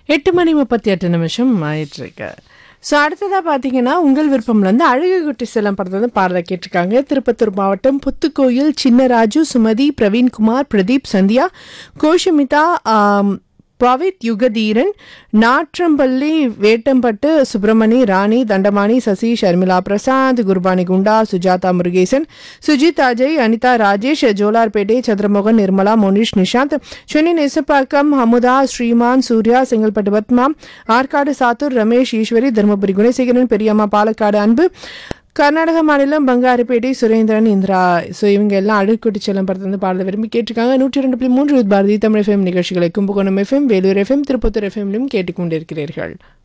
எட்டு மணி முப்பத்தி எட்டு நிமிஷம் ஆயிட்டுருக்கு ஸோ அடுத்ததாக பார்த்தீங்கன்னா உங்கள் விருப்பம்லேருந்து அழகு குட்டி செல்லம் படத்தை வந்து பாடலை கேட்டிருக்காங்க திருப்பத்தூர் மாவட்டம் புத்துக்கோயில் சின்னராஜு சுமதி பிரவீன்குமார் பிரதீப் சந்தியா கோஷமிதா ஆம், பவித் யுகதீரன் நாற்றம்பள்ளி வேட்டம்பட்டு சுப்பிரமணி ராணி தண்டமாணி சசி ஷர்மிளா பிரசாந்த் குர்பானி குண்டா சுஜாதா முருகேசன் சுஜித் அஜய் அனிதா ராஜேஷ் ஜோலார்பேட்டை சந்திரமோகன் நிர்மலா மோனிஷ் நிஷாந்த் சென்னை நெசப்பாக்கம் ஹமுதா ஸ்ரீமான் சூர்யா செங்கல்பட்டு பத்மா ஆற்காடு சாத்தூர் ரமேஷ் ஈஸ்வரி தருமபுரி குணசேகரன் பெரியம்மா பாலக்காடு அன்பு கர்நாடக மாநிலம் பங்காரப்பேட்டை சுரேந்திரன் இந்திரா ஸோ இவங்க எல்லாம் அழுக்குட்டி செல்லம் படத்தை வந்து பாடல விரும்பி கேட்டிருக்காங்க நூற்றி ரெண்டு புள்ளி மூன்று பாரதி தமிழ் எஃப்எம் நிகழ்ச்சிகளை கும்பகோணம் எஃப்எம் வேலூர் எஃப்எம் திருப்பத்தூர் எஃப்எம்லையும் கேட்டுக்கொண்டிருக்கிறீர்கள்